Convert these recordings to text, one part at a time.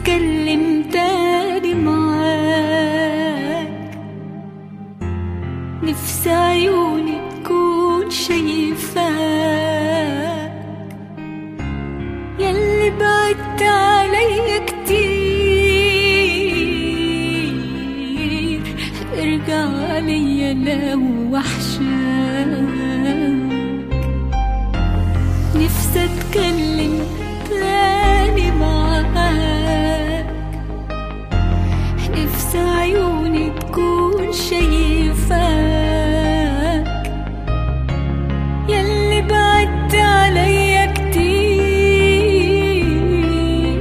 اتكلم تاني معاك نفسي عيوني تكون شايفاك ياللي بعدت عليا كتير ارجع ليا لو وحشاك نفسي اتكلم تاني معاك نفسي عيوني تكون شايفاك ياللي بعدت عليا كتير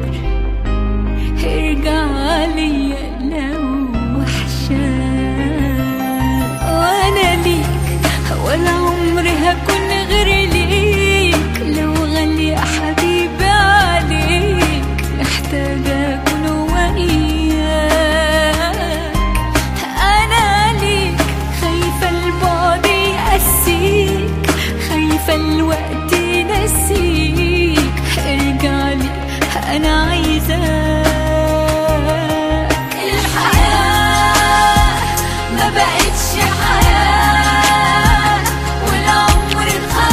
ارجع ليا لو وحشاك وانا ليك ولا عمري هكون غير ليك لو غالي يا حبيبي عليك محتاجة اكون وياك انا ليك خايفة البعد يقسيك خايفة الوقت ينسيك ارجع لي انا عايزاك الحياة ما بقتش حياة والعمر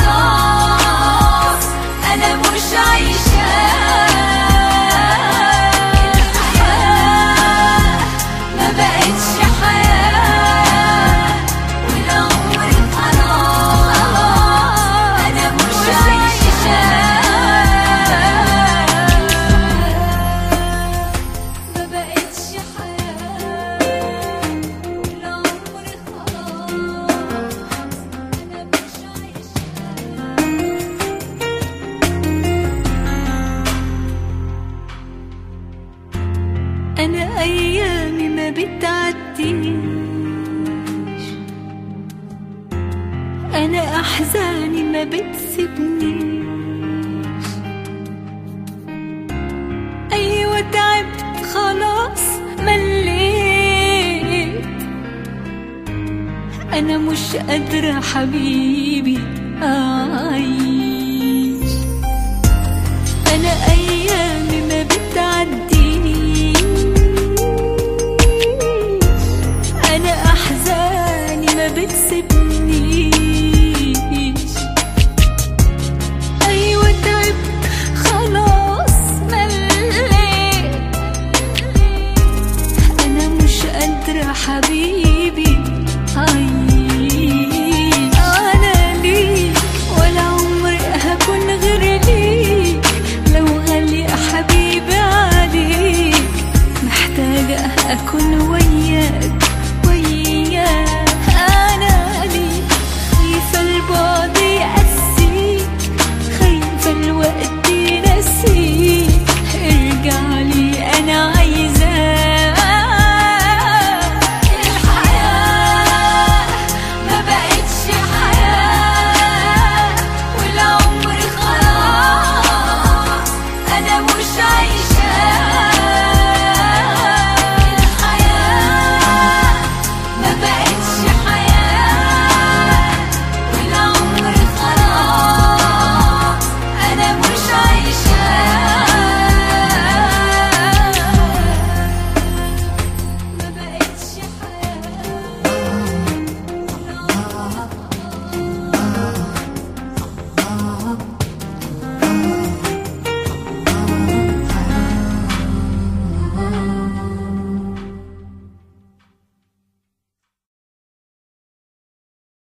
خلاص انا مش عايشاه الحياة ما بقتش حياة والعمر خلاص انا مش عايشاه ما بقتش حياة والعمر خلاص أنا مش عايشة أنا أيامي ما بتعديش أنا أحزاني ما بتسيبنيش أيوة تعبت خلاص مليت أنا مش قادرة حبيبي أعيش